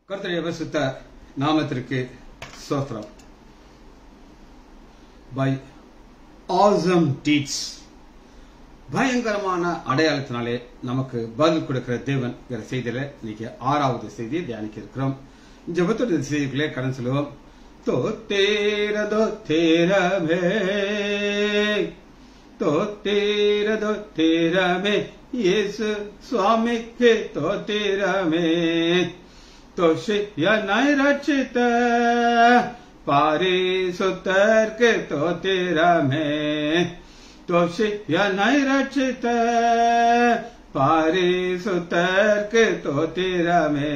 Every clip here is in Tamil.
கர்த்தருடைய பரிசுத்த நாமத்திற்கு ஸ்தோத்திரம் பை ஆசம் டீட்ஸ் பயங்கரமான அடையாளத்தினாலே நமக்கு பதில் கொடுக்கிற தேவன் செய்தியில இன்னைக்கு ஆறாவது செய்தியை தியானிக்க இருக்கிறோம் ஜபத்துடைய செய்திகளே கடன் சொல்லுவோம் தோ தேர தோ தேரமே தோ தேர தோ தேரமே இயேசு சுவாமிக்கு தோ தேரமே தோஷியனை ரட்சித்த பாரிசுத்தர்க்கு தோத்திரமே தோஷியனை ரட்சித்த பாரிசுத்தர்க்கு தோத்திரமே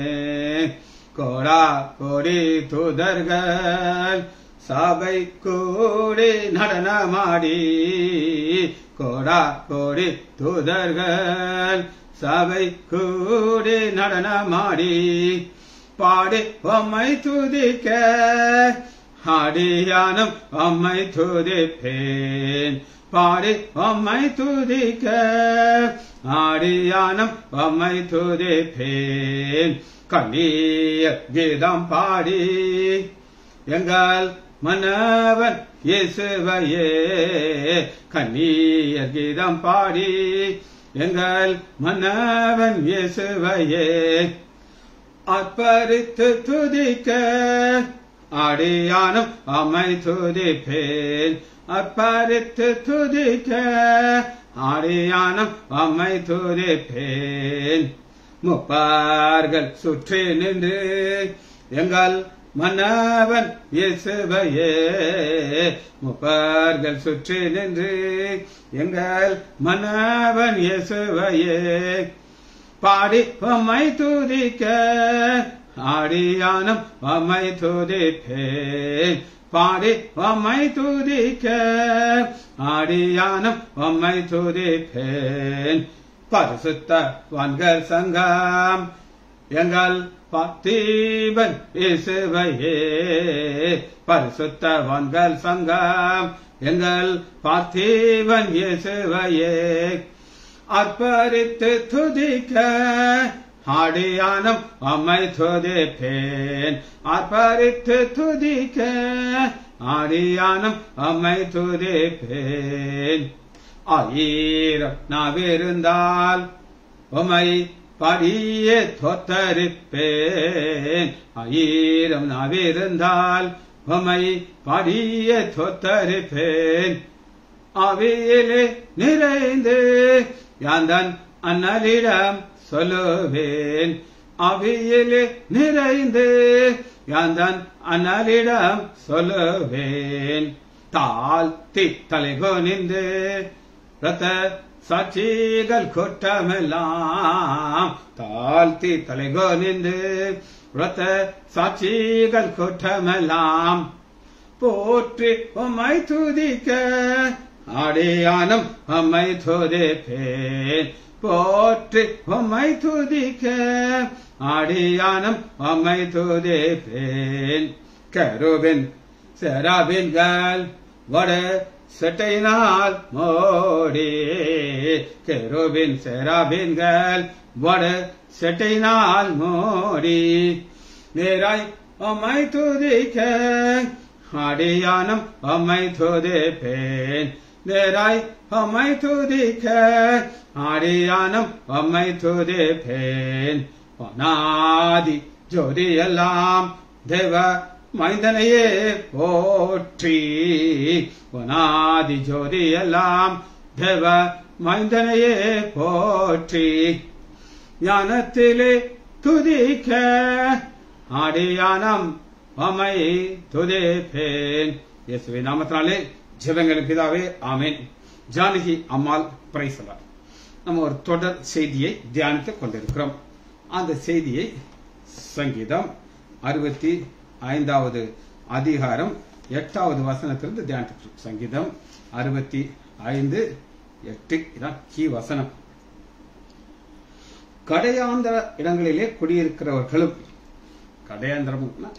கோடா கோடி தூதர்கள் சபை கூடி நடனமாடி கோடா கோடி தூதர்கள் சபை கூடி நடனமாடி பாடி அம்மை துதிக்க ஆடியானும் அம்மை துதிப்பேன் பாடி அம்மை துதிக்க ஆடியானும் அம்மை துதிப்பேன் கண்ணீய கீதம் பாடி எங்கள் மன்னவன் இயேசுவையே கண்ணீய கீதம் பாடி எங்கள் மன்னவன் இயேசுவையே அற்பரித்து துதிக்க அடியானும் அம்மை துதிப்பேன் அற்பரித்து துதிக்க அடியானும் அம்மை துதிப்பேன் முப்பார்கள் சுற்றி நின்று எங்கள் மன்னவன் இயேசுவையே முப்பார்கள் சுற்றி நின்று எங்கள் மன்னவன் இயேசுவையே பாடி அம்மை துதிக்க ஆடியானும் அம்மை துதிப்பேன் பாடி அம்மை துதிக்க ஆடியானும் அம்மை துதிப்பேன் பரிசுத்த வன்கள் சங்கம் எங்கள் பத்தீபன் இசுவையே பரிசுத்த வன்கள் சங்கம் எங்கள் பார்த்தீபன் இசுவையே அற்பரித்து துதிக்க ஆடியானம் அம்மை துதிப்பேன் அற்பரித்து துதிக்க ஆடியானம் அம்மை துதிப்பேன் ஆயிரம் நாவிருந்தால் உமை படியே தொத்தரிப்பேன் ஆயிரம் நாவிருந்தால் உமை படியே தொத்தரிப்பேன் அவையிலே நிறைந்து யாந்தன் அண்ணலிடம் சொல்லுவேன் அவையிலே நிறைந்து யாந்தன் அண்ணலிடம் சொல்லுவேன் தாழ்த்தி தலைகோனிந்து ரத்த சாட்சிகள் குற்றமெல்லாம் தாழ்த்தி தலைகோனிந்து ரத்த சாட்சிகள் குற்றமெல்லாம் போற்றி உம்மை துதிக்க ஆடியானம் அம்மை துதிப்பேன் போற்றி உம்மை துதிக்க ஆடியானம் அம்மை துதிப்பேன் கருவின் செராபின்கள் வட செட்டையினால் மோடி கெருவின் செராபின்கள் வட செட்டையினால் மோடி நேராய் அம்மை துதிக்க அடியானம் அம்மை துதிப்பேன் நேராய் அம்மை துதிக்க அடியானம் அம்மை துதிப்பேன் நாதி ஜோதியெல்லாம் தேவ மைந்தனையே போற்றி வனாதி ஜோதியெல்லாம் தேவ மைந்தனையே போற்றி ஞானத்திலே துதிக்க ஆடியானம் அம்மை துதிப்பேன் இயேசுவின் நாமத்தினாலே ஜெபங்களின் பிதாவே ஆமேன் ஜானகி அம்மாள் பிரைசலார் நம்ம ஒரு தொடர் செய்தியை தியானித்துக் கொண்டிருக்கிறோம் அந்த செய்தியை சங்கீதம் அறுபத்தி ஐந்தாவது அதிகாரம் எட்டாவது வசனத்திலிருந்து தியானித்து சங்கீதம் அறுபத்தி ஐந்து எட்டு இதான் கீ வசனம் கடையாந்திர இடங்களிலே குடியிருக்கிறவர்களும் கடையாந்திரம்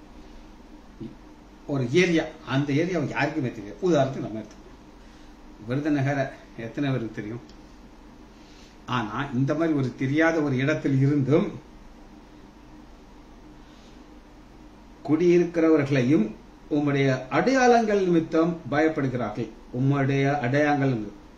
ஒரு ஏரியா அந்த ஏரியா யாருக்குமே தெரியாது உதாரணத்துக்கு நம்ம எடுத்துக்கோம் விருதுநகரை எத்தனை பேருக்கு தெரியும் ஆனா இந்த மாதிரி ஒரு தெரியாத ஒரு இடத்தில் இருந்தும் குடியிருக்கிறவர்களையும் உம்முடைய அடையாளங்கள் நிமித்தம் பயப்படுகிறார்கள் உம்முடைய அடையாளங்கள்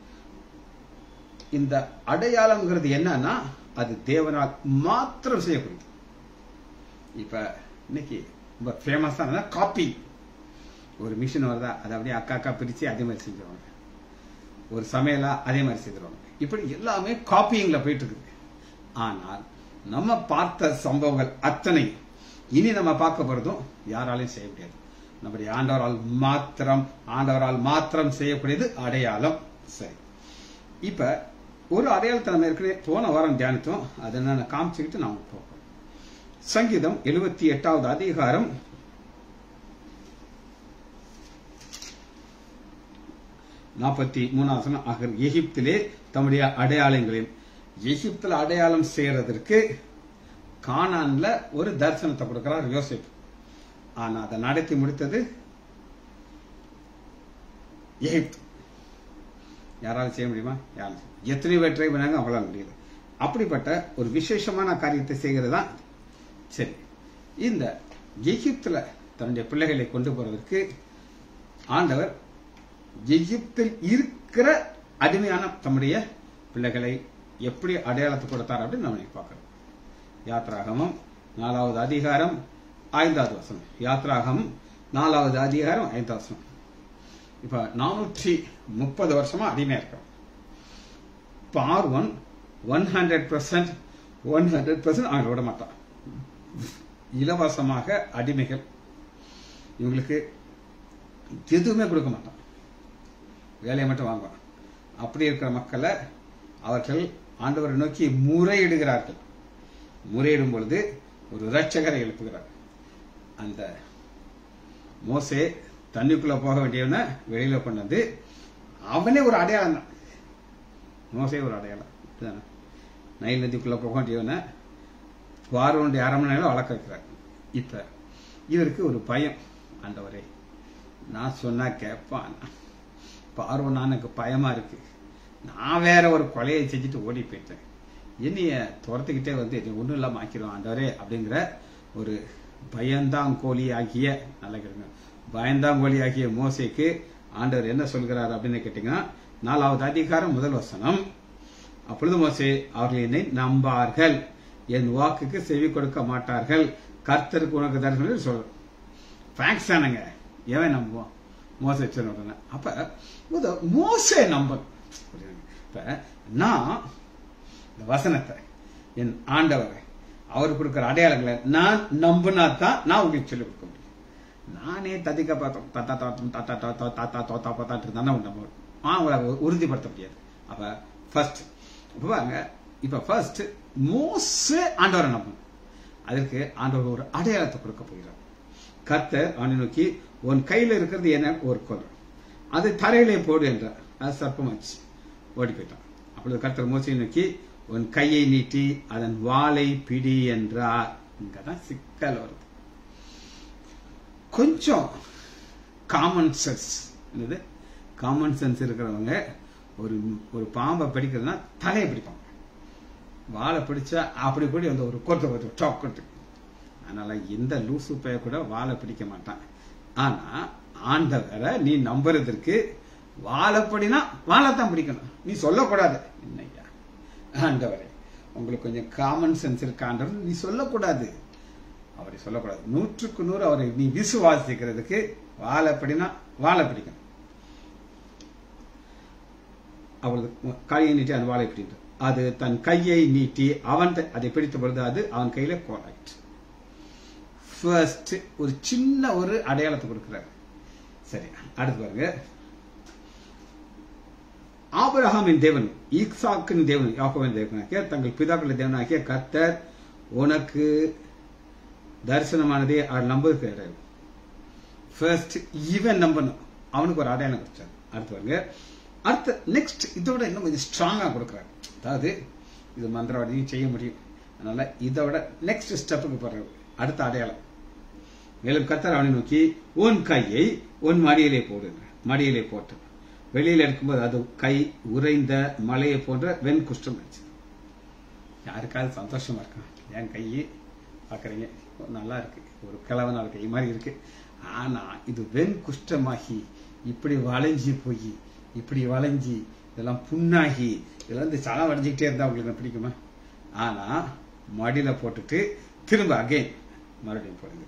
இந்த அடையாளம்ங்கிறது என்னன்னா அது தேவனால் மாத்திரம் செய்யக்கூடியது இப்ப இன்னைக்கு ரொம்ப ஃபேமஸான காப்பி ஒரு மிஷின் வருதா அதை அப்படியே அக்கா அக்கா பிரிச்சு அதே மாதிரி செஞ்சிருவாங்க ஒரு சமையலா அதே மாதிரி செய்திருவாங்க இப்படி எல்லாமே காப்பியிங்ல போயிட்டு இருக்குது ஆனால் நம்ம பார்த்த சம்பவங்கள் அத்தனை இனி நம்ம பார்க்க போறதும் யாராலையும் செய்ய முடியாது நம்முடைய ஆண்டவரால் மாத்திரம் ஆண்டவரால் மாத்திரம் செய்யக்கூடியது அடையாளம் சரி இப்ப ஒரு அடையாளத்தை நம்ம ஏற்கனவே போன வாரம் தியானித்தோம் அதை நான் காமிச்சுக்கிட்டு நாம போறோம் சங்கீதம் எழுபத்தி எட்டாவது அதிகாரம் நாற்பத்தி மூணாவது ஆக எகிப்திலே தம்முடைய அடையாளங்களையும் எகிப்துல அடையாளம் செய்யறதற்கு கானான்ல ஒரு தரிசனத்தை கொடுக்கிறார் யோசிப் ஆனா அதை நடத்தி முடித்தது எகிப்து யாராலும் செய்ய முடியுமா யாரும் எத்தனை பேர் ட்ரை பண்ணாங்க அவங்களால முடியல அப்படிப்பட்ட ஒரு விசேஷமான காரியத்தை செய்கிறது தான் சரி இந்த எகிப்துல தன்னுடைய பிள்ளைகளை கொண்டு போறதற்கு ஆண்டவர் எகிப்தில் இருக்கிற அடிமையான தம்முடைய பிள்ளைகளை எப்படி அடையாளத்தை கொடுத்தார் அப்படின்னு நம்ம பார்க்கிறோம் யாத்ராகமம் நாலாவது அதிகாரம் ஐந்தாவது வசனம் யாத்ராகமம் நாலாவது அதிகாரம் ஐந்தாவது வசனம் இப்ப நானூற்றி முப்பது வருஷமா அடிமையா இருக்கிறோம் பார்வன் one hundred percent one hundred percent அவங்க விட மாட்டான் இலவசமாக அடிமைகள் இவங்களுக்கு எதுவுமே கொடுக்க மாட்டான் வேலையை மட்டும் வாங்குவான் அப்படி இருக்கிற மக்களை அவர்கள் ஆண்டவரை நோக்கி முறையிடுகிறார்கள் முறையிடும் பொழுது ஒரு இரட்சகரை எழுப்புகிறார் அந்த மோசே தண்ணிக்குள்ள போக வேண்டியவன வெளியில கொண்டு வந்து அவனே ஒரு அடையாளம் தான் மோசே ஒரு அடையாளம் இதுதானே நைல் நதிக்குள்ள போக வேண்டியவன பார்வனுடைய அரண்மனையில வளர்க்க வைக்கிறார் இப்ப இவருக்கு ஒரு பயம் ஆண்டவரே நான் சொன்னா கேட்பான் பார்வனா எனக்கு பயமா இருக்கு நான் வேற ஒரு கொலையை செஞ்சுட்டு ஓடி போயிட்டேன் என்னைய துரத்துக்கிட்டே வந்து இது ஒன்றும் இல்லாம ஆக்கிரும் ஆண்டவரே அப்படிங்கிற ஒரு பயந்தாங்கோழி ஆகிய நல்ல கேளுங்க பயந்தாங்கோழி ஆகிய மோசைக்கு ஆண்டவர் என்ன சொல்கிறார் அப்படின்னு கேட்டீங்கன்னா நாலாவது அதிகாரம் முதல் வசனம் அப்பொழுது மோசே அவர்கள் என்னை நம்பார்கள் என் வாக்குக்கு செவி கொடுக்க மாட்டார்கள் கர்த்தருக்கு உனக்கு தரிசனம் சொல்ற ஃபேக்ஸ் தானுங்க எவன் நம்புவான் மோசை சொன்ன உடனே அப்ப முத மோசே நம்பணும் இப்ப நான் இந்த வசனத்தை என் ஆண்டவரை அவர் கொடுக்கிற அடையாளங்களை நான் நம்பினா தான் நான் உங்களுக்கு சொல்லிக் கொடுக்க முடியும் நானே ததிக்க பார்த்தோம் தாத்தா தாத்தா தாத்தா தாத்தா தாத்தா தோத்தா பார்த்தாட்டு இருந்தா நம்ம அவங்கள உறுதிப்படுத்த முடியாது அப்ப ஃபர்ஸ்ட் இப்ப பாருங்க இப்ப ஃபர்ஸ்ட் மோசே ஆண்டவரை நம்பணும் அதற்கு ஆண்டவர் ஒரு அடையாளத்தை கொடுக்க போகிறார் கர்த்தர் அவனை நோக்கி உன் கையில இருக்கிறது என்ன ஒரு கொலை அதை தரையிலே போடு என்றார் அது சர்ப்பமாச்சு ஓடி போயிட்டான் அப்பொழுது கர்த்தர் மோசையை நோக்கி உன் கையை நீட்டி அதன் வாளை பிடி என்றார் இங்கதான் சிக்கல் வருது கொஞ்சம் காமன் சென்ஸ் என்னது காமன் சென்ஸ் இருக்கிறவங்க ஒரு ஒரு பாம்பை பிடிக்கிறதுனா தலையை பிடிப்பாங்க வாழை பிடிச்சா அப்படி இப்படி அந்த ஒரு கொத்து கொத்து சாக்கொட்டு அதனால எந்த லூசு பைய கூட வாழை பிடிக்க மாட்டான் ஆனா ஆண்டவரை நீ நம்புறதற்கு வாழைப்படினா வாழைத்தான் பிடிக்கணும் நீ சொல்லக்கூடாது என்னையா ஆண்டவரே உங்களுக்கு கொஞ்சம் காமன் சென்ஸ் இருக்காண்டவர் நீ சொல்லக்கூடாது அவரை சொல்லக்கூடாது நூற்றுக்கு நூறு அவரை நீ விசுவாசிக்கிறதுக்கு வாழைப்படினா வாழை பிடிக்கணும் அவளுக்கு கையை நீட்டி அந்த வாழை பிடித்து அது தன் கையை நீட்டி அவன் அதை பிடித்த பொழுது அது அவன் கையில கோலாயிற்று ஃபர்ஸ்ட் ஒரு சின்ன ஒரு அடையாளத்தை கொடுக்கிறார் சரி அடுத்து பாருங்க ஆபரகாமின் தேவன் ஈக்சாக்கின் தேவன் யாக்கோவின் தேவனாகிய தங்கள் பிதாக்களின் தேவனாகிய கர்த்தர் உனக்கு தரிசனமானதே அவர் நம்புகிறார் ஃபர்ஸ்ட் இவன் நம்பணும் அவனுக்கு ஒரு அடையாளம் கொடுத்தார் அடுத்து பாருங்க அடுத்த நெக்ஸ்ட் இதோட இன்னும் கொஞ்சம் ஸ்ட்ராங்கா கொடுக்குறாரு அதாவது இது மந்திரவாதியும் செய்ய முடியும் அதனால இதோட நெக்ஸ்ட் ஸ்டெப்புக்கு போறாரு அடுத்த அடையாளம் மேலும் கத்தர் அவனை நோக்கி உன் கையை உன் மடியிலே போடு மடியிலே போட்டு வெளியில எடுக்கும்போது அது கை உறைந்த மலையை போன்ற வெண் குஷ்டம் இருந்துச்சு யாருக்காவது சந்தோஷமா இருக்கும் என் கையை பார்க்குறீங்க நல்லா இருக்கு ஒரு கிழவனா இருக்கு இது மாதிரி இருக்கு ஆனா இது வெண் குஷ்டமாகி இப்படி வளைஞ்சி போய் இப்படி வளைஞ்சி இதெல்லாம் புண்ணாகி இதெல்லாம் இந்த சலம் வளைஞ்சிக்கிட்டே இருந்தா உங்களுக்கு என்ன பிடிக்குமா ஆனா மடியில போட்டுட்டு திரும்ப அகைன் மறுபடியும் போடுங்க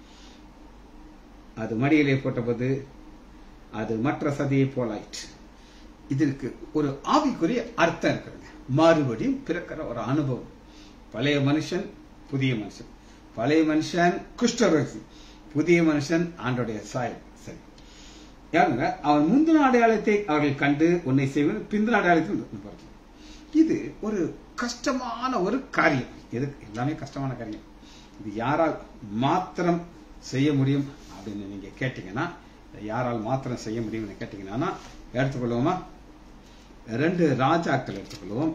அது மடியிலே போட்டபோது அது மற்ற சதியை போலாயிற்று இதற்கு ஒரு ஆவிக்குரிய அர்த்தம் இருக்கிறது மறுபடியும் பிறக்கிற ஒரு அனுபவம் பழைய மனுஷன் புதிய மனுஷன் பழைய மனுஷன் குஷ்டரோகி புதிய மனுஷன் ஆண்டோடைய சாய் சரி யாருங்க அவன் முந்தின அடையாளத்தை அவர்கள் கண்டு உன்னை செய்வது பிந்தின அடையாளத்தை உன்னை பார்க்கலாம். இது ஒரு கஷ்டமான ஒரு காரியம் எதுக்கு எல்லாமே கஷ்டமான காரியம் இது யாரால் மாத்திரம் செய்ய முடியும் அப்படின்னு நீங்க கேட்டீங்கன்னா இதை யாரால் மாத்திரம் செய்ய முடியும்னு கேட்டீங்கன்னா எடுத்துக்கொள்வோமா ரெண்டு ராஜாக்கள் எடுத்துக்கொள்வோம்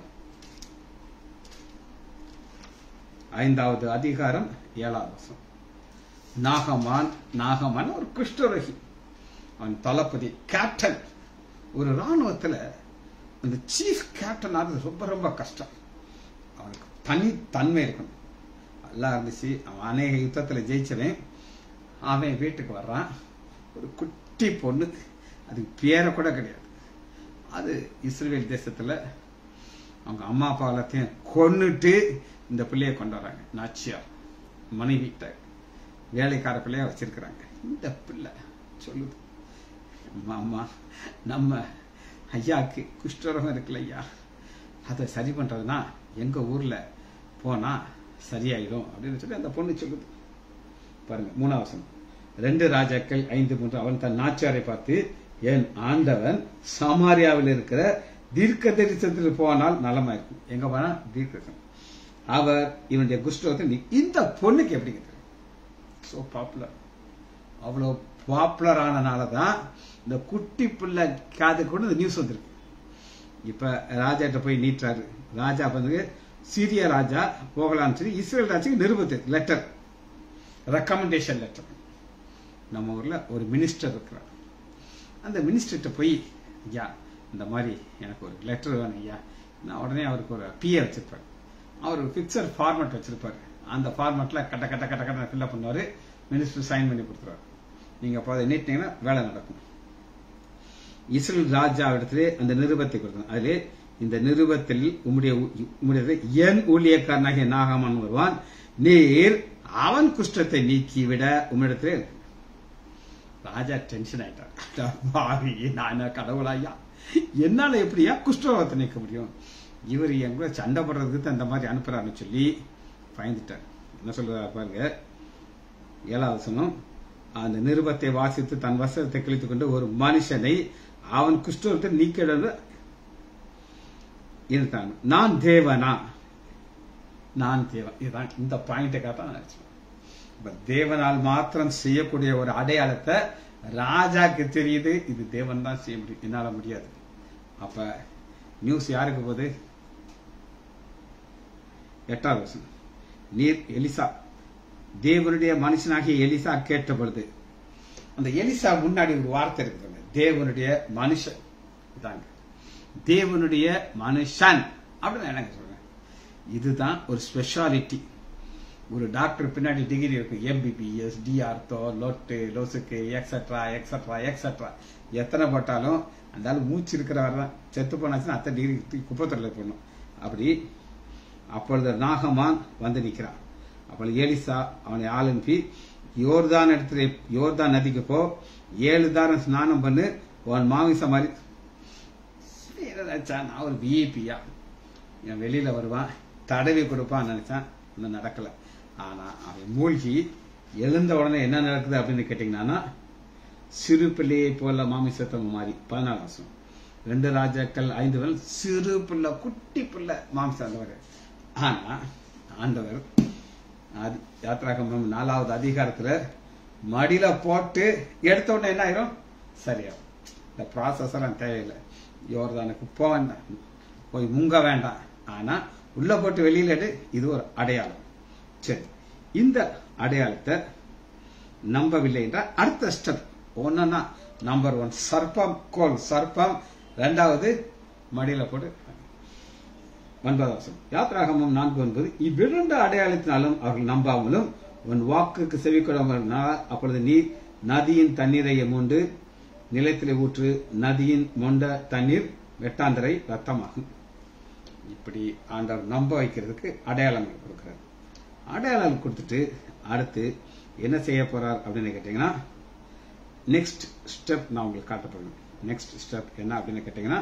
ஐந்தாவது அதிகாரம் ஏழாவது வருஷம் நாகமான் நாகமான் ஒரு குஷ்டரோகி அவன் தளபதி கேப்டன் ஒரு ராணுவத்துல அந்த சீஃப் கேப்டன் ஆகிறது ரொம்ப ரொம்ப கஷ்டம் அவனுக்கு தனி தன்மை இருக்கணும் நல்லா இருந்துச்சு அவன் அநேக யுத்தத்துல ஜெயிச்சவன் அவன் வீட்டுக்கு வர்றான் ஒரு குட்டி பொண்ணு அதுக்கு பேரை கூட கிடையாது அது இஸ்ரேல் தேசத்துல அவங்க அம்மா அப்பா எல்லாத்தையும் கொன்னுட்டு இந்த பிள்ளைய கொண்டு வராங்க நாச்சியார் மனைவிட்ட வேலைக்கார பிள்ளைய வச்சிருக்கிறாங்க இந்த பிள்ளை சொல்லுது அம்மா அம்மா நம்ம ஐயாக்கு குஷ்டரோகம் இருக்குல்ல ஐயா அதை சரி பண்றதுன்னா எங்க ஊர்ல போனா சரியாயிடும் அப்படின்னு சொல்லி அந்த பொண்ணு சொல்லுது பாருங்க மூணாவது வசனம். ரெண்டு ராஜாக்கள் ஐந்து மூன்று அவன் தன் நாச்சியாரை பார்த்து என் ஆண்டவன் சமாரியாவில் இருக்கிற தீர்க்க தரிசனத்தில் போனால் நலமாயிருக்கும் எங்க போனா தீர்க்கதரிசனம் அவர் இவனுடைய குஷ்டத்தை நீ இந்த பொண்ணுக்கு எப்படி சோ பாப்புலர் அவ்வளோ பாப்புலர் ஆனனால தான் இந்த குட்டி பிள்ளை காது கூட இந்த நியூஸ் வந்திருக்கு இப்ப ராஜாட்ட போய் நீட்டுறாரு ராஜா வந்து சீரிய ராஜா போகலாம்னு சொல்லி இஸ்ரேல் ராஜாக்கு நிருபத்து லெட்டர் ரெக்கமெண்டேஷன் லெட்டர் நம்ம ஊர்ல ஒரு மினிஸ்டர் இருக்கிறார் அந்த மினிஸ்டர்கிட்ட போய் ஐயா இந்த மாதிரி எனக்கு ஒரு லெட்டர் வேணும் ஐயா நான் உடனே அவருக்கு ஒரு பிஏ வச்சிருப்பாரு அவர் ஒரு பிக்சர் ஃபார்மேட் வச்சிருப்பாரு அந்த ஃபார்மேட்ல கட்ட கட்ட கட்ட கட்ட ஃபில்அப் பண்ணுவாரு மினிஸ்டர் சைன் பண்ணி கொடுத்துருவாரு நீங்க அப்போ அதை நீட்டினீங்கன்னா வேலை நடக்கும் இஸ்ரேல் ராஜா இடத்திலே அந்த நிருபத்தை கொடுக்கணும் அதிலே இந்த நிருபத்தில் உம்முடைய உம்முடைய என் ஊழியக்காரனாகிய நாகமான் வருவான் நீர் அவன் குஷ்டத்தை நீக்கிவிட உம்மிடத்திலே இருக்கு. ராஜா டென்ஷன் ஆயிட்டார் பாவி நான் என்ன கடவுளாயா என்னால எப்படியா குஷ்டரோகத்தை நீக்க முடியும் இவர் என் கூட சண்டை போடுறதுக்கு தான் இந்த மாதிரி அனுப்புறாருன்னு சொல்லி பயந்துட்டார் என்ன சொல்றாரு பாருங்க ஏழாவது வசனம் அந்த நிருபத்தை வாசித்து தன் வசனத்தை கிழித்துக் கொண்டு ஒரு மனுஷனை அவன் குஷ்டத்தை நீக்கிட இருந்தான் நான் தேவனா நான் தேவன் இதுதான் இந்த பாயிண்ட்டுக்காக தான் நினைச்சேன் இப்ப தேவனால் மாத்திரம் செய்யக்கூடிய ஒரு அடையாளத்தை ராஜாக்கு தெரியுது இது தேவன் தான் செய்ய முடியும் என்னால முடியாது அப்ப நியூஸ் யாருக்கு போகுது எட்டாவது வருஷம் நீர் எலிசா தேவனுடைய மனுஷனாகிய எலிசா கேட்ட பொழுது அந்த எலிசா முன்னாடி ஒரு வார்த்தை இருக்குது தேவனுடைய மனுஷன் இதாங்க தேவனுடைய மனுஷன் அப்படின்னு எனக்கு சொல்றேன் இதுதான் ஒரு ஸ்பெஷாலிட்டி ஒரு டாக்டர் பின்னாடி டிகிரி இருக்கு எம்பிபிஎஸ் டிஆர்த்தோ லொட்டு லொசுக்கு எக்ஸட்ரா எக்ஸட்ரா எக்ஸட்ரா எத்தனை போட்டாலும் அந்த ஆள் மூச்சு இருக்கிறவர் தான் செத்து போனாச்சுன்னா அத்தனை டிகிரி தூக்கி குப்பத்தொழில் போடணும் அப்படி அப்பொழுது நாகமான் வந்து நிற்கிறான் அப்பொழுது ஏலிசா அவனை ஆள் அனுப்பி யோர்தான் இடத்துல யோர்தான் நதிக்கு போ ஏழு தாரம் ஸ்நானம் பண்ணு உன் மாமிசம் மாதிரி சரி, என்ன நினைச்சான் நான் ஒரு விஐபியா என் வெளியில வருவான் தடவி கொடுப்பான்னு நினைச்சான் இன்னும் நடக்கல ஆனா அவன் மூழ்கி எழுந்த உடனே என்ன நடக்குது அப்படின்னு கேட்டீங்கன்னா சிறு பிள்ளையை போல மாமிசத்தை மாறி பதினாலு வருஷம் ரெண்டு ராஜாக்கள் ஐந்து பேர் சிறு பிள்ளை குட்டி பிள்ளை மாமிசம் அந்த மாதிரி ஆனா ஆண்டவர் அது யாத்ராகமம் நாலாவது அதிகாரத்துல மடியில போட்டு எடுத்த உடனே என்ன ஆயிரும் சரியாகும் இந்த ப்ராசஸ் எல்லாம் தேவையில்லை யோர்தானுக்கு போக வேண்டாம் போய் முங்க வேண்டாம் ஆனா உள்ள போட்டு வெளியில எடு இது ஒரு அடையாளம் சரி இந்த அடையாளத்தை நம்பவில்லை என்றால் அடுத்த ஸ்டெப் ஒன்னா நம்பர் ஒன் சர்ப்பம் கோல் சர்ப்பம் ரெண்டாவது மடியில போட்டு ஒன்பதாம் வசனம் யாத்ராகமம் நான்கு ஒன்பது இவ்விரண்டு அடையாளத்தினாலும் அவர்கள் நம்பாமலும் உன் வாக்குக்கு செவிக்கொடாமல் அப்பொழுது நீ நதியின் தண்ணீரை மூண்டு நிலத்திலே ஊற்று நதியின் மொண்ட தண்ணீர் வெட்டாந்தரை ரத்தமாகும் இப்படி ஆண்டவர் நம்ப வைக்கிறதுக்கு அடையாளங்கள் கொடுக்கிறார் அடையாளம் கொடுத்துட்டு அடுத்து என்ன செய்ய போறார் அப்படின்னு கேட்டீங்கன்னா நெக்ஸ்ட் ஸ்டெப் நான் உங்களுக்கு காட்ட போறேன் நெக்ஸ்ட் ஸ்டெப் என்ன அப்படின்னு கேட்டீங்கன்னா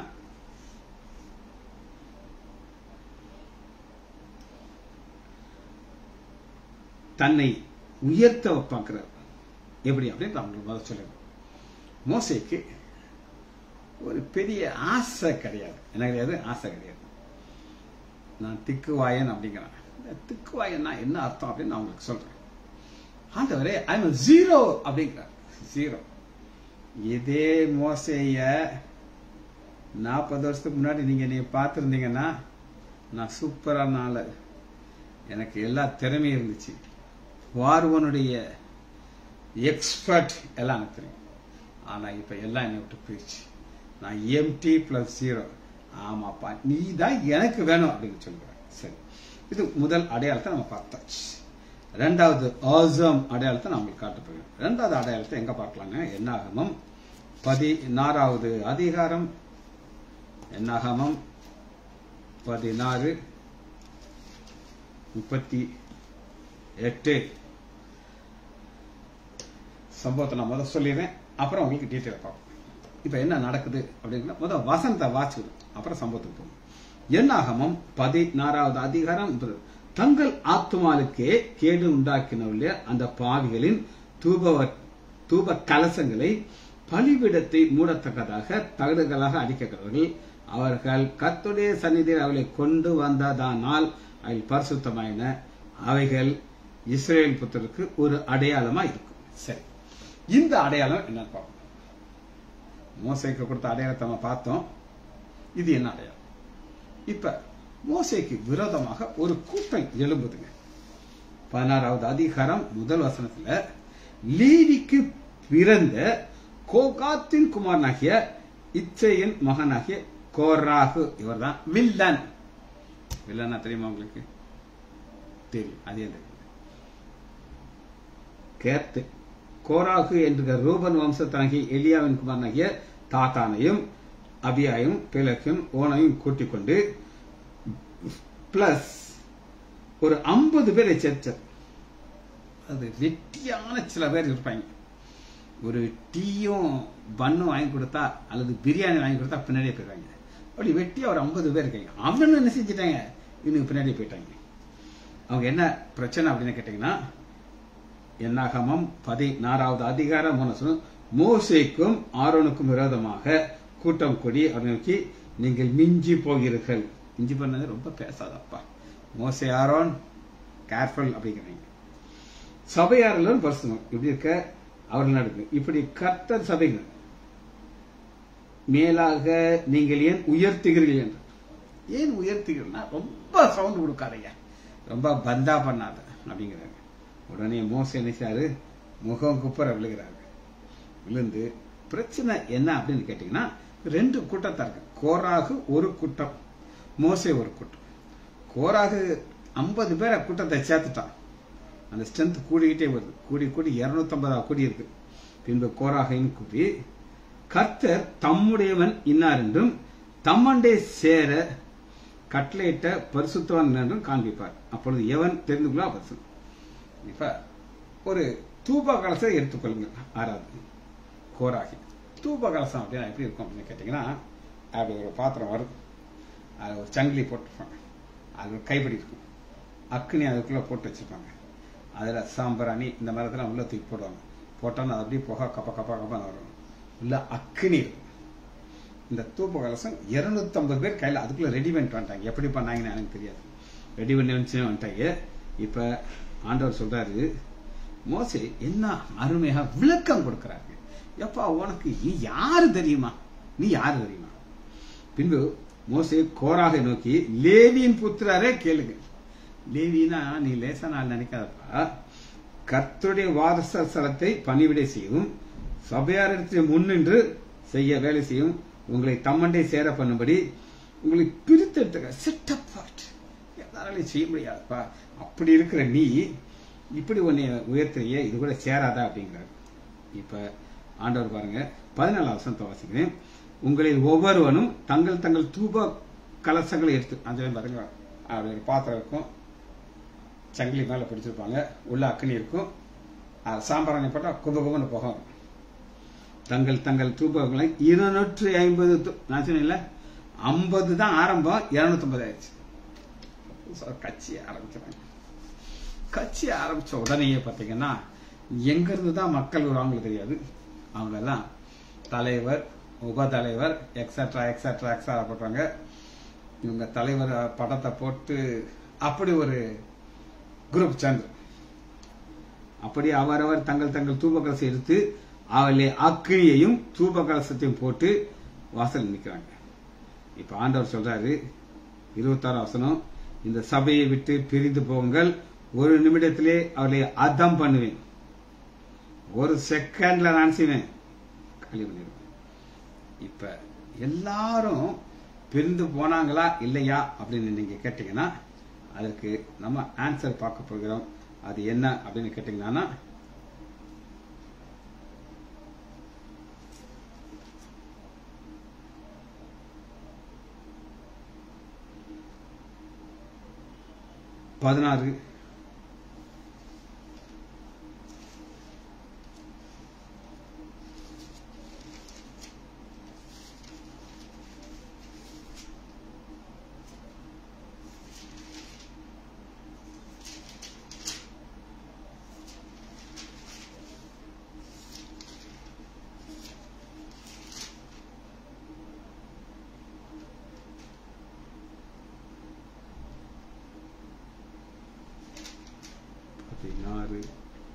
தன்னை உயர்த்த பார்க்கிறார் எப்படி அப்படின்னு நான் உங்களுக்கு முதல்ல சொல்லுறேன் மோசைக்கு ஒரு பெரிய ஆசை கிடையாது என்ன கிடையாது ஆசை கிடையாது நான் திக்குவாயன் அப்படிங்கிறேன் இந்த திக்குவாயன்னா என்ன அர்த்தம் அப்படின்னு நான் உங்களுக்கு சொல்றேன் ஆண்டவரே ஐ எம் ஜீரோ அப்படிங்கிறார் ஜீரோ இதே மோசைய நாற்பது வருஷத்துக்கு முன்னாடி நீங்க நீ பார்த்துருந்தீங்கன்னா நான் சூப்பரான ஆளு எனக்கு எல்லா திறமையும் இருந்துச்சு பார்வனுடைய எக்ஸ்பர்ட் எல்லாம் எனக்கு தெரியும் ஆனா இப்ப எல்லாம் என்னை விட்டு போயிடுச்சு நான் எம்டி பிளஸ் ஜீரோ ஆமாப்பா நீ தான் எனக்கு வேணும் அப்படின்னு சொல்லுவேன் சரி இது முதல் அடையாளத்தை நம்ம பார்த்தாச்சு ரெண்டாவது ஆசம் அடையாளத்தை நான் உங்களுக்கு காட்ட போகிறேன் ரெண்டாவது அடையாளத்தை எங்க பார்க்கலாங்க என்னாகமம் பதினாறாவது அதிகாரம் என்னாகமம் பதினாறு முப்பத்தி எட்டு சம்பவத்தை நான் முதல் சொல்லிடுறேன் அப்புறம் உங்களுக்கு டீட்டெயில் பார்ப்போம் இப்ப என்ன நடக்குது அப்படின்னா முதல் வசனத்தை வாசிக்கணும் அப்புறம் சம்பவத்துக்கு போகும் என்னாகமம் பதினாறாவது அதிகாரம் தங்கள் ஆத்மாவுக்கே கேடு உண்டாக்கினுள்ள அந்த பாவிகளின் தூப தூப கலசங்களை பலிபிடத்தை மூடத்தக்கதாக தகடுகளாக அடிக்கிறார்கள் அவர்கள் கத்துடைய சந்நிதியில் அவளை கொண்டு வந்ததானால் அதில் பரிசுத்தமாயின அவைகள் இஸ்ரேல் புத்தருக்கு ஒரு அடையாளமா இருக்கும் சரி இந்த அடையாளம் என்னன்னு பார்ப்போம் மோசைக்கு கொடுத்த அடையாளத்தை நம்ம பார்த்தோம் இது என்ன அடையாளம் இப்ப மோசைக்கு விரோதமாக ஒரு கூட்டம் எழும்புதுங்க பதினாறாவது அதிகாரம் முதல் வசனத்துல லீவிக்கு பிறந்த கோகாத்தின் குமாரனாகிய இச்சையின் மகனாகிய கோராகு இவர்தான் வில்லன் வில்லனா தெரியுமா உங்களுக்கு தெரியும் அதே கேத்து கோராகு என்கிற ரூபன் வம்சத்தாகிய எலியாவின் குமாரனாகிய தாத்தானையும் அபியாயும் பிளக்கும் ஓனையும் கூட்டிக் கொண்டு பிளஸ் ஒரு ஐம்பது பேரை சேர்த்தார் அது வெட்டியான சில பேர் இருப்பாங்க ஒரு டீயும் பன்னும் வாங்கி கொடுத்தா அல்லது பிரியாணி வாங்கி கொடுத்தா பின்னாடியே போயிடுவாங்க அப்படி வெட்டியா ஒரு ஐம்பது பேர் இருக்காங்க அவனும் என்ன செஞ்சிட்டாங்க இவனுக்கு பின்னாடி போயிட்டாங்க அவங்க என்ன பிரச்சனை அப்படின்னு கேட்டீங்கன்னா என்னாகமம் பதினாறாவது அதிகாரம் மூணு சொல்லணும் மோசைக்கும் ஆரோனுக்கும் விரோதமாக கூட்டம் கூடி அவர்களுக்கு நீங்கள் மிஞ்சி போகிறீர்கள் மிஞ்சி பண்ணது ரொம்ப பேசாதப்பா மோசை ஆரோன் கேர்ஃபுல் அப்படிங்கிறீங்க சபையாரெல்லாம் பரிசுத்தம் இப்படி இருக்க அவர்கள் நடக்கு இப்படி கர்த்தர் சபைகள் மேலாக நீங்கள் ஏன் உயர்த்துகிறீர்கள் என்று ஏன் உயர்த்துகிறீர்கள்னா ரொம்ப சவுண்ட் கொடுக்காதீங்க ரொம்ப பந்தா பண்ணாத அப்படிங்கிறாங்க உடனே மோசம் நினைச்சாரு முகம் குப்பர விழுகிறாரு விழுந்து பிரச்சனை என்ன அப்படின்னு கேட்டீங்கன்னா ரெண்டு கூட்டத்தா இருக்கு கோராகு ஒரு கூட்டம் மோசே ஒரு கூட்டம் கோராகு ஐம்பது பேரை கூட்டத்தை சேர்த்துட்டான் அந்த ஸ்ட்ரென்த் கூடிக்கிட்டே வருது கூடி கூடி இருநூத்தம்பதா கூடி இருக்கு பின்பு கோராகையும் கூடி கர்த்தர் தம்முடையவன் இன்னார் என்றும் தம்மண்டே சேர கட்டளையிட்ட பரிசுத்தவன் என்றும் காண்பிப்பார் அப்பொழுது எவன் தெரிந்து கொள்ள பரிசு இப்ப ஒரு தூப கலசை எடுத்துக்கொள்ளுங்க ஆறாவது கோராகி தூப கலசம் அப்படின்னா எப்படி இருக்கும் அப்படின்னு கேட்டீங்கன்னா அப்படி ஒரு பாத்திரம் வரும் அது ஒரு சங்கிலி போட்டிருப்பாங்க அது ஒரு கைப்பிடி இருக்கும் அக்னி அதுக்குள்ள போட்டு வச்சிருப்பாங்க அதுல சாம்பிராணி இந்த மரத்துல உள்ள தூக்கி போடுவாங்க போட்டோன்னா அது அப்படியே புகை கப்ப கப்ப கப்ப வரும் உள்ள அக்னி இருக்கும் இந்த தூப்பு கலசம் இருநூத்தம்பது பேர் கையில அதுக்குள்ள ரெடி பண்ணிட்டு வந்துட்டாங்க எப்படி பண்ணாங்கன்னு எனக்கு தெரியாது ரெடி பண்ணி வந்துச்சு வந்துட்டாங்க இப்ப ஆண்டவர் சொல்றாரு மோசே என்ன அருமையாக விளக்கம் கொடுக்கிறாரு எப்பா உனக்கு நீ யாரு தெரியுமா நீ யாரு தெரியுமா பின்பு மோசே கோராக நோக்கி லேவியின் புத்திரரே கேளுங்க லேவினா நீ லேசா நாள் நினைக்காதப்பா கர்த்தருடைய வாரசலத்தை பணிவிடை செய்யும் சபையாரிடத்தில் முன்னின்று செய்ய வேலை செய்யும் உங்களை தம்மண்டை சேர பண்ணும்படி உங்களை பிரித்தெடுத்துக்க செட் அப்பார்ட் எதாராலையும் செய்ய முடியாதுப்பா அப்படி இருக்கிற நீ இப்படி உன்னை உயர்த்துறியே இது கூட சேராதா அப்படிங்கிறார் இப்ப ஆண்டவர் பாருங்க பதினாலாம் வசனத்தை வாசிக்கிறேன் உங்களில் ஒவ்வொருவனும் தங்கள் தங்கள் தூப கலசங்களை எடுத்து அந்த பாருங்க அப்படி ஒரு பாத்திரம் இருக்கும் சங்கிலி மேல பிடிச்சிருப்பாங்க உள்ள அக்னி இருக்கும் அது சாம்பிராணி போட்டா குப குபன்னு போகும் தங்கள் தங்கள் தூபங்களை இருநூற்றி ஐம்பது தூ- நான் சொன்னேன்ல ஐம்பது தான் ஆரம்பம் இருநூத்தி ஐம்பது ஆயிடுச்சு புதுசா கட்சி ஆரம்பிக்கிறாங்க கட்சி ஆரம்பிச்ச உடனேயே பாத்தீங்கன்னா எங்க இருந்து தான் மக்கள் வருவாங்களுக்கு தெரியாது அவங்க எல்லாம் தலைவர் உப தலைவர் எக்ஸட்ரா எக்ஸட்ரா எக்ஸட்ரா போட்டாங்க இவங்க தலைவர் படத்தை போட்டு அப்படி ஒரு குரூப் சேர்ந்து அப்படி அவரவர் தங்கள் தங்கள் தூப கலசம் எடுத்து அவளை அக்கினியையும் தூப கலசத்தையும் போட்டு வாசல் நிற்கிறாங்க இப்ப ஆண்டவர் சொல்றாரு இருபத்தாறு வசனம் இந்த சபையை விட்டு பிரிந்து போங்கள் ஒரு நிமிடத்திலே அவளை அதம் பண்ணுவேன் ஒரு செகண்ட்ல நான் செய்வேன் காலி பண்ணிடுவேன் இப்ப எல்லாரும் பிரிந்து போனாங்களா இல்லையா அப்படின்னு நீங்க கேட்டீங்கன்னா அதற்கு நம்ம ஆன்சர் பார்க்க போகிறோம் அது என்ன அப்படின்னு கேட்டீங்கன்னா பதினாறு பதினாறு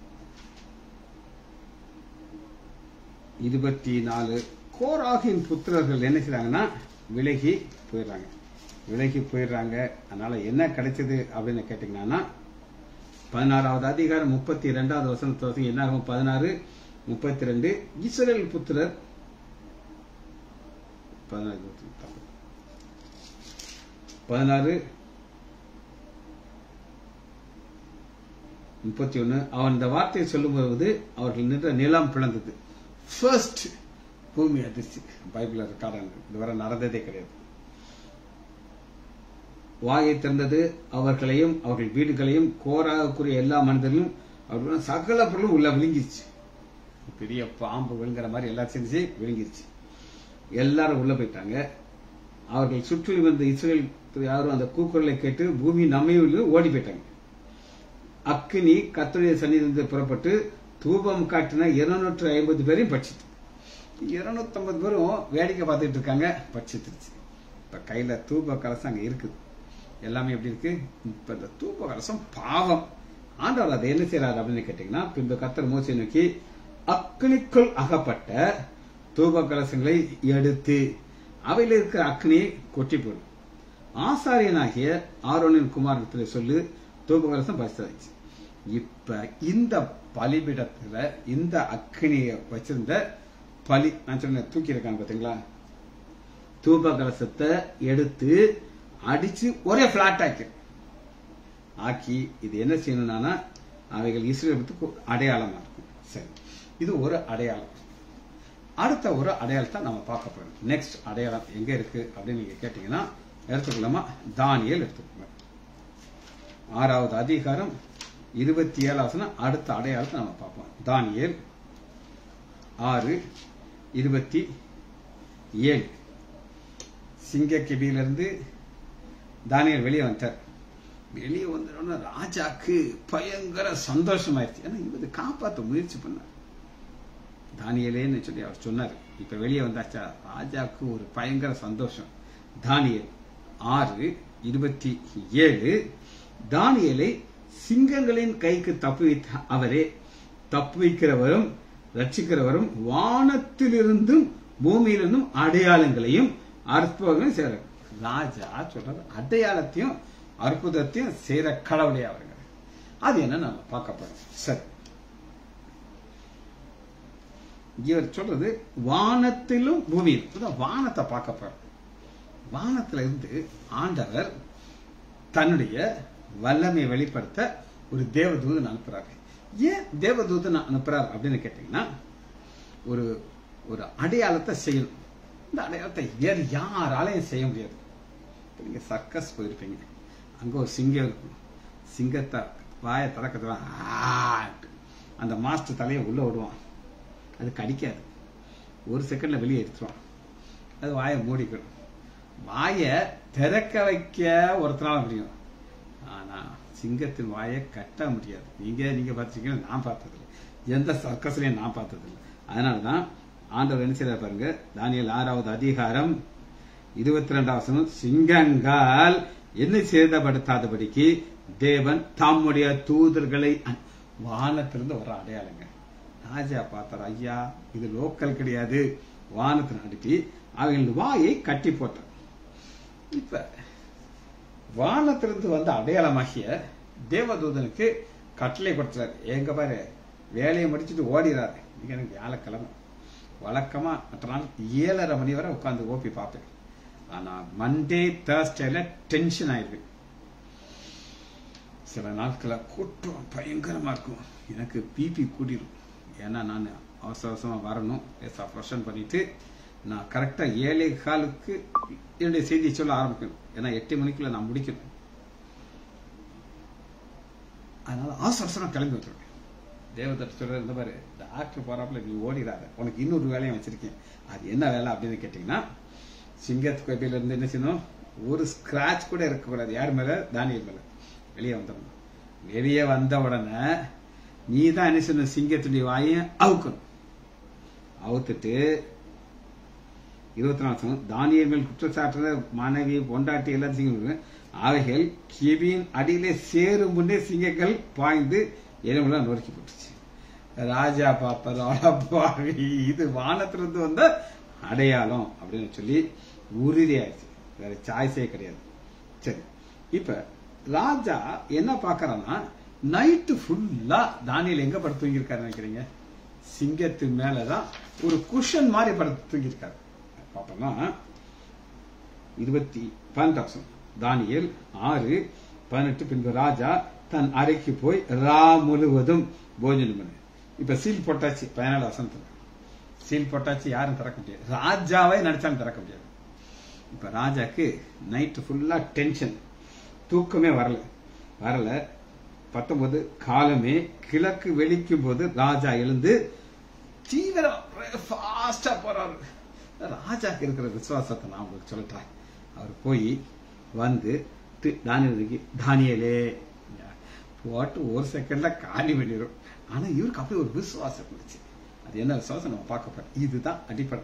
இருபத்தி நாலு கோராகின் புத்திரர்கள் என்ன செய்றாங்கன்னா விலகி போயிடுறாங்க விலகி போயிடுறாங்க அதனால என்ன கிடைச்சது அப்படின்னு கேட்டீங்கன்னா பதினாறாவது அதிகாரம் முப்பத்தி ரெண்டாவது வசனத்தை வாசிங்க. என்ன ஆகும் பதினாறு முப்பத்தி ரெண்டு இஸ்ரேல் புத்திரர் பதினாறு இருபத்தி தப்பு. பதினாறு முப்பத்தி ஒன்னு அவன் இந்த வார்த்தையை சொல்லும்போது அவர்கள் நின்ற நிலம் பிளந்தது ஃபர்ஸ்ட் பூமி அதிர்ச்சி பைபிள் ரெக்கார்டான இதுவரை நடந்ததே கிடையாது வாயை திறந்தது அவர்களையும் அவர்கள் வீடுகளையும் கோராகக்கூடிய எல்லா மனிதர்களும் அவர்கள் சகல பொருளும் உள்ள விழுங்கிருச்சு பெரிய பாம்பு விழுங்குற மாதிரி எல்லாம் செஞ்சு விழுங்கிருச்சு எல்லாரும் உள்ள போயிட்டாங்க அவர்கள் சுற்றி வந்த இஸ்ரேல் யாரும் அந்த கூக்குரலை கேட்டு பூமி நம்மையும் ஓடி போயிட்டாங்க அக்கினி கத்துடைய சன்னிதிலிருந்து புறப்பட்டு தூபம் காட்டின இருநூற்று ஐம்பது பேரையும் பட்சித்து இருநூத்தி ஐம்பது பேரும் வேடிக்கை பார்த்துட்டு இருக்காங்க பட்சித்துருச்சு இப்ப கையில தூப கலசம் அங்க இருக்குது எல்லாமே எப்படி இருக்கு இப்ப இந்த தூப கலசம் பாவம் ஆண்டவர் அதை என்ன செய்யறாரு அப்படின்னு கேட்டீங்கன்னா பின்பு கத்தர் மோசை நோக்கி அக்னிக்குள் அகப்பட்ட தூப கலசங்களை எடுத்து அவையில் இருக்கிற அக்னியை கொட்டி போடும் ஆசாரியனாகிய ஆரோனின் குமாரத்தில் சொல்லு தூப கலசம் பரிசாச்சு இப்ப இந்த பலிபீடத்துல இந்த அக்னியை வச்சிருந்த பலி நான் சொன்ன தூக்கி இருக்காங்க பாத்தீங்களா தூப கலசத்தை எடுத்து அடிச்சு ஒரே பிளாட் ஆக்கி ஆக்கி இது என்ன செய்யணும்னா அவைகள் இஸ்ரேலுக்கு அடையாளமா இருக்கும் சரி இது ஒரு அடையாளம் அடுத்த ஒரு அடையாளத்தை நம்ம பார்க்க போறோம் நெக்ஸ்ட் அடையாளம் எங்க இருக்கு அப்படின்னு நீங்க கேட்டீங்கன்னா எடுத்துக்கலாமா தானியல் எடுத்துக்கோங்க ஆறாவது அதிகாரம் இருபத்தி ஏழாவது அடுத்த அடையாளத்தை நம்ம பார்ப்போம் தானியேல் ஆறு இருபத்தி ஏழு சிங்க கிபியிலிருந்து தானியல் வெளியே வந்துட்டார் வெளியே வந்தோடனே ராஜாக்கு பயங்கர சந்தோஷமாயிருச்சு ஏன்னா இவர் காப்பாற்ற முயற்சி பண்ணார் தானியலேன்னு சொல்லி அவர் சொன்னார் இப்ப வெளியே வந்தாச்சா ராஜாக்கு ஒரு பயங்கர சந்தோஷம் தானியல் ஆறு இருபத்தி ஏழு தானியலை சிங்கங்களின் கைக்கு தப்புவித்த அவரே தப்புவிக்கிறவரும் ரட்சிக்கிறவரும் வானத்திலிருந்தும் பூமியிலிருந்தும் அடையாளங்களையும் அற்புதங்களையும் செய்யற ராஜா சொல்றது அடையாளத்தையும் அற்புதத்தையும் செய்யற கடவுளே அவருங்க அது என்ன நம்ம பார்க்க போறோம் சரி இவர் சொல்றது வானத்திலும் பூமியிலும் அதான் வானத்தை பார்க்க போறோம் வானத்துல இருந்து ஆண்டவர் தன்னுடைய வல்லமை வெளிப்படுத்த ஒரு தேவதூதன் அனுப்புறாரு ஏன் தேவதூதன் அனுப்புறார் அப்படின்னு கேட்டீங்கன்னா ஒரு ஒரு அடையாளத்தை செய்யணும் இந்த அடையாளத்தை வேறு யாராலையும் செய்ய முடியாது இப்ப நீங்க சர்க்கஸ் போயிருப்பீங்க அங்க ஒரு சிங்கம் இருக்கும் சிங்கத்தை வாயை திறக்கிறதுலாம் அந்த மாஸ்டர் தலையை உள்ள விடுவான் அது கடிக்காது ஒரு செகண்ட்ல வெளியே எடுத்துருவான் அது வாயை மூடிக்கணும் வாயை திறக்க வைக்க ஒருத்தனால முடியும் ஆனா சிங்கத்தின் வாயை கட்ட முடியாது நீங்க நீங்க பார்த்துருக்கீங்க நான் பார்த்ததில்லை எந்த சர்க்கஸ்லயும் நான் பார்த்ததில்லை அதனாலதான் ஆண்டவர் என்ன செய்யறாரு பாருங்க தானியல் ஆறாவது அதிகாரம் இருபத்தி ரெண்டாவது சிங்கங்கால் என்ன சேதப்படுத்தாதபடிக்கு தேவன் தம்முடைய தூதர்களை அனு- வானத்திலிருந்து வர அடையாளங்க ராஜா பார்த்தார் ஐயா இது லோக்கல் கிடையாது வானத்தில் அனுப்பி அவர்கள் வாயை கட்டி போட்டார் இப்ப வானத்திலிருந்து வந்த அடையாளமாகிய தேவதூதனுக்கு கட்டளை கொடுத்தாரு எங்க பாரு வேலையை முடிச்சுட்டு ஓடிறாரு இன்னைக்கு எனக்கு வியாழக்கிழமை வழக்கமா மற்ற நாள் ஏழரை மணி வரை உட்கார்ந்து ஓபி பார்ப்பேன் ஆனா மண்டே தேர்ஸ்டேல டென்ஷன் ஆயிருக்கு சில நாட்கள கூட்டம் பயங்கரமா இருக்கும் எனக்கு பிபி கூட்டிடும் ஏன்னா நான் அவசர அவசரமா வரணும் ஃப்ரெஷன் பண்ணிட்டு நான் கரெக்டா ஏழே காலுக்கு என்னுடைய செய்தியை சொல்ல ஆரம்பிக்கணும் ஏன்னா எட்டு மணிக்குள்ள நான் முடிக்கணும் அதனால அவசர அவசரம் கிளம்பி வந்துருவேன் தேவதர் சொல்ற இந்த பாரு டாக்டர் போறாப்புல நீ ஓடிடாத உனக்கு இன்னொரு வேலையும் வச்சிருக்கேன் அது என்ன வேலை அப்படின்னு கேட்டீங்கன்னா சிங்கத்து கோப்பையில இருந்து என்ன செய்யணும் ஒரு ஸ்கிராச் கூட இருக்கக்கூடாது யார் மேல தானியல் மேல வெளியே வந்துடணும் வெளியே வந்த உடனே நீ தான் என்ன செய்யணும் சிங்கத்துடைய வாயை அவுக்கணும் அவுத்துட்டு இருபத்தி நாலு சமம் தானியல் மேல் குற்றச்சாட்டுற மனைவி பொண்டாட்டி எல்லாம் சிங்கம் அவைகள் கிவியின் அடியிலே சேரும் முன்னே சிங்கங்கள் பாய்ந்து எலும்புலாம் நொறுக்கி போட்டுச்சு ராஜா பாப்பர் அழப்பாவி இது வானத்திலிருந்து வந்த அடையாளம் அப்படின்னு சொல்லி உறுதியாயிடுச்சு வேற சாய்ஸே கிடையாது சரி இப்ப ராஜா என்ன பாக்குறான்னா நைட்டு ஃபுல்லா தானியல் எங்க படுத்து தூங்கியிருக்காரு நினைக்கிறீங்க சிங்கத்து மேலதான் ஒரு குஷன் மாதிரி படுத்து தூங்கியிருக்காரு பாப்போம்னா இருபத்தி பன்னெண்டாம் தானியல் ஆறு பதினெட்டு பின்பு ராஜா தன் அறைக்கு போய் ரா முழுவதும் போஜனம் பண்ணு இப்ப சீல் போட்டாச்சு பதினாலு வசனத்துல சீல் போட்டாச்சு யாரும் திறக்க முடியாது ராஜாவே நினைச்சாலும் திறக்க முடியாது இப்ப ராஜாக்கு நைட்டு ஃபுல்லா டென்ஷன் தூக்கமே வரல வரல பத்தொன்பது காலமே கிழக்கு வெளிக்கும் போது ராஜா எழுந்து தீவிரம் ஃபாஸ்டா போறாரு ராஜாக்கு இருக்கிற விசுவாசத்தை நான் உங்களுக்கு சொல்லிட்டேன் அவர் போய் வந்து தி- தானியலுக்கு தானியலே போட்டு ஒரு செகண்ட்ல காலி பண்ணிடும் ஆனா இவருக்கு அப்படி ஒரு விசுவாசம் இருந்துச்சு அது என்ன விசுவாசம் நம்ம பார்க்க போறோம் இதுதான் அடிப்படை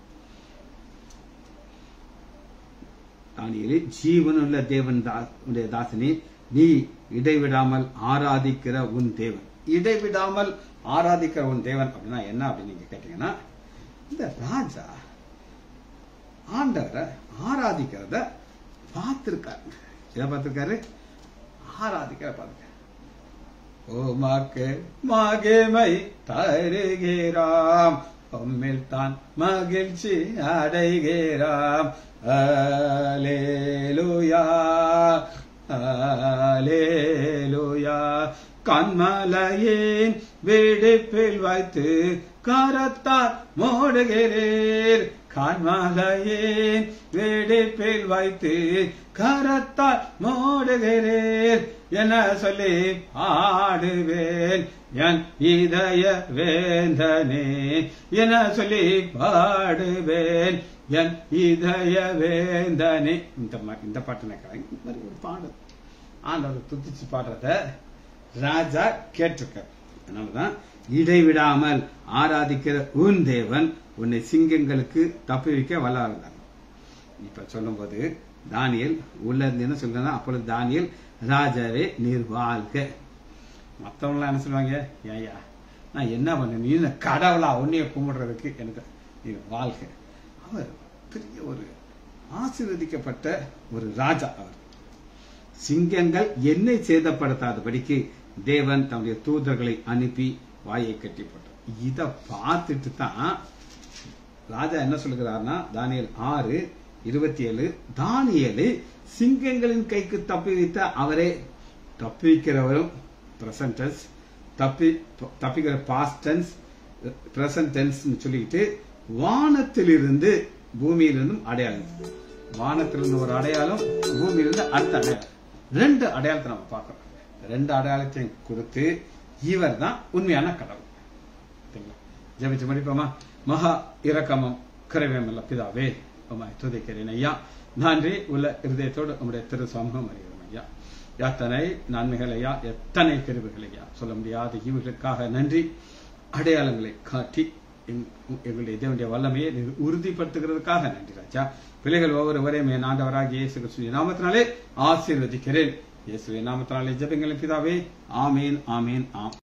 தானியலே ஜீவனுள்ள தேவன் தா- உடைய தாசனே நீ இடைவிடாமல் ஆராதிக்கிற உன் தேவன் இடைவிடாமல் ஆராதிக்கிற உன் தேவன் அப்படின்னா என்ன அப்படின்னு நீங்க கேட்டீங்கன்னா இந்த ராஜா ஆண்டவரை ஆராதிக்கிறத பார்த்திருக்காரு எதை பார்த்திருக்காரு ஆராதிக்கிற பார்த்திருக்காரு உமக்கு மகிமை தருகிறாம் உம்மில் தான் மகிழ்ச்சி அடைகிறாம் அலேலுயா அலேலுயா கண்மலையின் வெடிப்பில் வைத்து கரத்தார் மூடுகிறீர் கண்மலையின் வெடிப்பில் வைத்து கரத்தார் மூடுகிறீர் என சொல்லி ஆடுவேன் என் இதய வேந்தனே என சொல்லி பாடுவேன் என் இதய வேந்தனே இந்த மா- இந்த பாட்டு நான் இந்த மாதிரி ஒரு பாடல் ஆண்டவர் துதிச்சு பாடுறத ராஜா கேட்டிருக்க அதனாலதான் இடைவிடாமல் ஆராதிக்கிற உன் தேவன் உன்னை சிங்கங்களுக்கு தப்புவிக்க வல்லாருந்தார் இப்ப சொல்லும்போது தானியல் உள்ள இருந்து என்ன சொல்றா அப்பொழுது தானியல் ராஜாவே நீர் வாழ்க மத்தவங்க என்ன சொல்லுவாங்க ஏயா நான் என்ன பண்ண நீ என்ன கடவுளா உன்னைய கும்பிடுறதுக்கு எனக்கு நீர் வாழ்க அவர் பெரிய ஒரு ஆசீர்வதிக்கப்பட்ட ஒரு ராஜா அவர் சிங்கங்கள் என்னை சேதப்படுத்தாதபடிக்கு தேவன் தம்முடைய தூதர்களை அனுப்பி வாயை கட்டி போட்டார் இத பார்த்துட்டு தான் ராஜா என்ன சொல்லுகிறார்னா தானியல் ஆறு இருபத்தி ஏழு தானியேலு சிங்கங்களின் கைக்கு தப்பி வைத்த அவரே தப்பிக்கிறவரும் பிரசன்டன்ஸ் தப்பி தப்பிக்கிற பாஸ்டன்ஸ் பிரசன்டென்ஸ் சொல்லிக்கிட்டு வானத்திலிருந்து பூமியிலிருந்தும் அடையாளம் வானத்திலிருந்து ஒரு அடையாளம் பூமியிலிருந்து அடுத்த அடையாளம் ரெண்டு அடையாளத்தை நம்ம பார்க்கிறோம் ரெண்டு அடையாளத்தையும் கொடுத்து இவர் தான் உண்மையான கடவுள் சரிங்களா? ஜெபிச்சு முடிப்போமா மகா இரக்கமும் கரைவேமல்ல பிதாவே உமாய் துதிக்கிறேன் ஐயா நன்றி உள்ள இருதயத்தோடு உங்களுடைய திரு சமூகம் அறிகிறோம் ஐயா எத்தனை நன்மைகள் ஐயா எத்தனை கிருபைகள் ஐயா சொல்ல முடியாத இவர்களுக்காக நன்றி அடையாளங்களை காட்டி எங்- எங்களுடைய தேவனுடைய வல்லமையை நீர் உறுதிப்படுத்துகிறதுக்காக நன்றி ராஜா பிள்ளைகள் ஒவ்வொருவரையும் என் ஆண்டவராகிய இயேசு கிறிஸ்துவின் நாமத்தினாலே ஆசீர்வதிக்கிறேன் இயேசுவின் நாமத்தினாலே ஜெபங்களின் பிதாவே ஆமீன் ஆமீன் ஆம்